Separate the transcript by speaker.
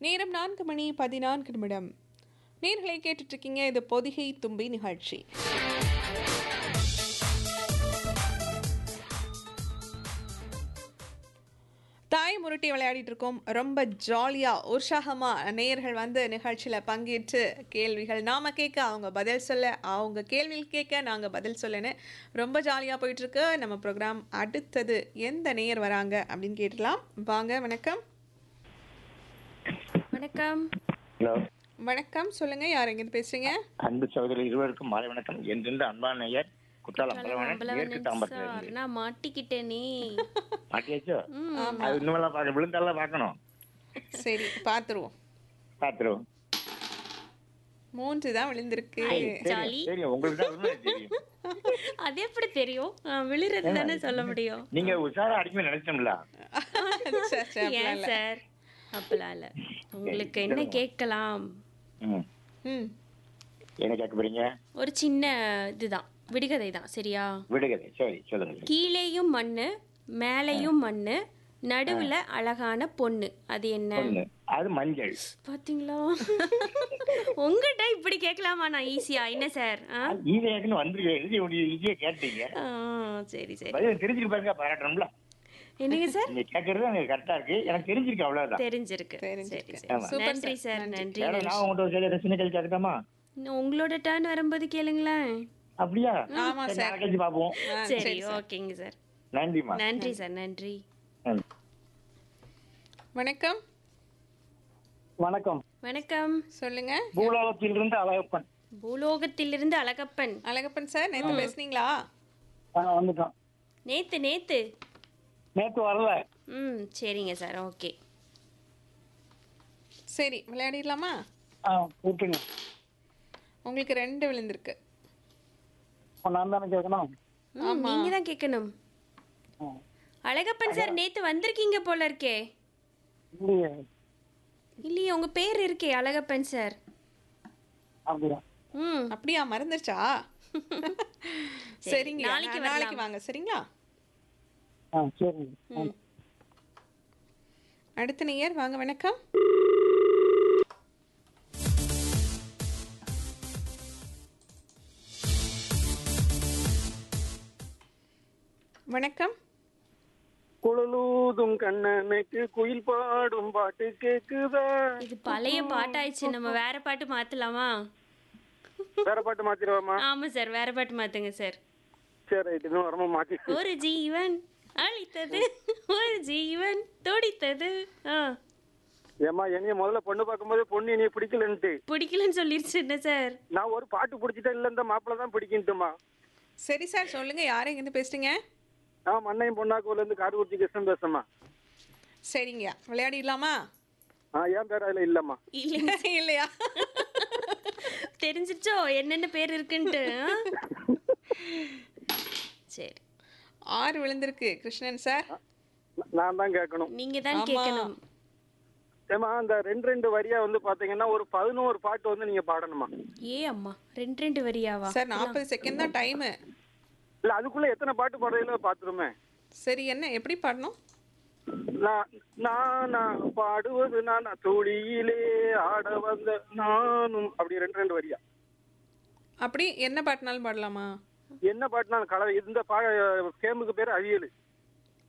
Speaker 1: நேரம் நான்கு மணி பதினான்கு நிமிடம் நேர்களை கேட்டுட்டு இருக்கீங்க இது பொதிகை தும்பி நிகழ்ச்சி தாய் முருட்டி விளையாடிட்டு இருக்கோம் ரொம்ப ஜாலியாக உற்சாகமாக நேயர்கள் வந்து நிகழ்ச்சியில் பங்கேற்று கேள்விகள் நாம் கேட்க அவங்க பதில் சொல்ல அவங்க கேள்விகள் கேட்க நாங்கள் பதில் சொல்லன்னு ரொம்ப ஜாலியாக போயிட்டுருக்கு நம்ம ப்ரோக்ராம் அடுத்தது எந்த நேயர் வராங்க அப்படின்னு கேட்டலாம் வாங்க வணக்கம்
Speaker 2: வணக்கம்
Speaker 3: ஹலோ
Speaker 1: வணக்கம் சொல்லுங்கள் யார் எங்கேருந்து பேசுகிறீங்க
Speaker 3: அன்பு சகோதரர் இருவருக்கும் மாலை வணக்கம் என்றிருந்து அன்பான நேயர் குற்றாலம் பலவனன் மேற்கு தாம்பரத்துல
Speaker 2: சார்
Speaker 3: இருந்து
Speaker 2: நான் மாட்டிக்கிட்டேனே
Speaker 3: மாட்டியாச்சோ அது இன்னுமெல்லாம் பார்க்க விழுந்தாலாம் பார்க்கணும்
Speaker 1: சரி பார்த்துருவோம்
Speaker 3: பார்த்துருவோம்
Speaker 1: மூன்று தான் விழுந்திருக்கு
Speaker 2: ஜாலி
Speaker 3: தெரியும் உங்களுக்கு தான் உண்மை தெரியும்
Speaker 2: அது எப்படி தெரியும் ஆ, விழுறது தானே சொல்ல முடியும்
Speaker 3: நீங்க உஷாரா அடிக்கணும்னு நினைச்சோம்ல
Speaker 1: சரி, சரி, அப்படிலாம்
Speaker 2: ஏன்
Speaker 1: இல்ல.
Speaker 2: சார் அப்பலாம் இல்ல உங்களுக்கு என்ன கேட்கலாம்
Speaker 3: ம்
Speaker 1: ம்
Speaker 3: என்ன கேட்க போறீங்க
Speaker 2: ஒரு சின்ன இதுதான் விடுகதை தான் சரியா
Speaker 3: விடுகதை சரி சொல்லுங்க
Speaker 2: கீழேயும் மண்ணு மேலேயும் மண்ணு நடுவுல அழகான பொண்ணு அது என்ன
Speaker 3: ஒண்ணு அது மஞ்சள்
Speaker 2: பாத்தீங்களா உங்ககிட்ட இப்படி கேட்கலாமா நான் ஈஸியா என்ன சார் ஆ?
Speaker 3: ஈஸியாக்குன்னு வந்துருக்கு எழுதி ஈஸியா கேட்டீங்க
Speaker 2: ஆ, சரி சரி
Speaker 3: பதில் தெரிஞ்சுக்க பாருங்க பாராட்டணும்ல
Speaker 2: என்னங்க சார்
Speaker 3: நீங்க கேட்கறது எனக்கு கரெக்டா இருக்கு எனக்கு தெரிஞ்சிருக்கு அவ்வளவுதான்
Speaker 2: தெரிஞ்சிருக்கு சரி
Speaker 1: தெரிஞ்சிருக்கு.
Speaker 2: சரி
Speaker 3: ஆமா.
Speaker 1: சூப்பர்
Speaker 2: நன்றி
Speaker 1: சார்,
Speaker 2: சார் நன்றி
Speaker 3: வேற
Speaker 2: நன்றி
Speaker 3: நான் உங்கள்கிட்ட ஒரு சில சின்ன கேள்வி கேட்கட்டாமா
Speaker 2: இன்னும் உங்களோட டர்ன் வரும்போது கேளுங்களேன்
Speaker 3: அப்படியா
Speaker 1: ஆமா
Speaker 3: சரி,
Speaker 1: சார்.
Speaker 3: நாளைக்கு கழிச்சு பார்ப்போம்
Speaker 1: ஆ,
Speaker 2: சரி
Speaker 1: சரி சார்.
Speaker 2: ஓகேங்க சார்
Speaker 3: நன்றிம்மா
Speaker 2: நன்றி சார் நன்றி
Speaker 3: நன்றி
Speaker 1: வணக்கம்
Speaker 4: வணக்கம்
Speaker 2: வணக்கம்
Speaker 1: சொல்லுங்க
Speaker 4: பூலோகத்திலிருந்து அழகப்பன்
Speaker 2: பூலோகத்திலிருந்து அழகப்பன்
Speaker 1: அழகப்பன் சார் நேற்று பேசுனீங்களா
Speaker 4: ஆ, வந்துட்டோம்
Speaker 2: நேத்து நேத்து
Speaker 4: நேற்று வரல
Speaker 2: ம் சரிங்க சார் ஓகே
Speaker 1: சரி விளையாடிடலாமா
Speaker 4: ஆ கூப்பிட்டுங்க
Speaker 1: உங்களுக்கு ரெண்டு விழுந்திருக்கு
Speaker 4: இப்போ நான் தானே கேட்கணும்
Speaker 2: ம் நீங்க தான் கேட்கணும்
Speaker 4: ஆ.
Speaker 2: அழகப்பன் சார் நேத்து வந்திருக்கீங்க போல இருக்கே
Speaker 4: இல்லையே
Speaker 2: இல்லையே உங்க பேர் இருக்கே அழகப்பன் சார்
Speaker 4: அப்படியா
Speaker 2: ம்
Speaker 1: அப்படியா மறந்துருச்சா சரிங்க
Speaker 2: நாளைக்கு
Speaker 1: நாளைக்கு நாளைக்கு வாங்க சரிங்களா
Speaker 4: ஆ சரி
Speaker 2: ம்
Speaker 1: அடுத்த நேயர் வாங்க வணக்கம் வணக்கம்
Speaker 4: குழலூதும் கண்ணனுக்கு குயில் பாடும் பாட்டு கேக்குதா
Speaker 2: இது பழைய பாட்டாயிடுச்சு நம்ம வேற பாட்டு மாத்தலாமா
Speaker 4: வேற பாட்டு மாத்திடுவாமா
Speaker 2: ஆமா சார் வேற பாட்டு மாத்துங்க சார்
Speaker 4: சரி ரைட் இன்னும் வரமா மாத்தி
Speaker 2: ஒரு ஜீவன் அழித்தது ஒரு ஜீவன் துடித்தது ஆ
Speaker 4: ஏமா என்னைய முதல்ல பொண்ணு பார்க்கும்போது பொண்ணு என்னைய பிடிக்கலன்ட்டு
Speaker 2: பிடிக்கலன்னு சொல்லிருச்சு என்ன சார்
Speaker 4: நான் ஒரு பாட்டு பிடிச்சிட்டேன் இல்ல இந்த மாப்பிள்ள தான் பிடிக்கின்ட்டுமா
Speaker 1: சரி சார் சொல்லுங்க யார் எங்கேருந்து பேசுறீங்க
Speaker 4: நான் மண்ணையும் பொண்ணாக்கூர்ல இருந்து காடுகுறிச்சி கிருஷ்ணன் பேசுறேம்மா
Speaker 1: சரிங்கய்யா விளையாடிடலாமா
Speaker 4: ஆ ஏன் பேர் அதுல இல்லம்மா
Speaker 2: இல்லைங்க
Speaker 1: இல்லையா
Speaker 2: தெரிஞ்சிச்சோ என்னென்ன பேர் இருக்குன்ட்டு ஆ? சரி
Speaker 1: ஆறு விழுந்திருக்கு கிருஷ்ணன் சார்
Speaker 4: நான் தான் கேட்கணும்
Speaker 2: நீங்க தான்
Speaker 1: ஆமா.
Speaker 2: கேட்கணும்
Speaker 4: ஏமா அந்த ரெண்டு ரெண்டு வரியா வந்து பாத்தீங்கன்னா ஒரு பதினோரு பாட்டு வந்து நீங்க பாடணுமா
Speaker 2: ஏ அம்மா ரெண்டு ரெண்டு வரியாவா
Speaker 1: சார் நாற்பது செகண்ட் தான் டைமு
Speaker 4: இல்ல அதுக்குள்ள எத்தனை பாட்டு பாடுறதுல பாத்துருமே
Speaker 1: சரி என்ன எப்படி பாடணும்
Speaker 4: நான் நான் நான் பாடுவது நான் துளியிலே ஆட வந்த நானும் அப்படி ரெண்டு ரெண்டு வரியா
Speaker 1: அப்படி என்ன பாட்டினாலும் பாடலாமா
Speaker 4: என்ன பாட்டுனா கலவை இந்த பா கேமுக்கு பேர் அவியல்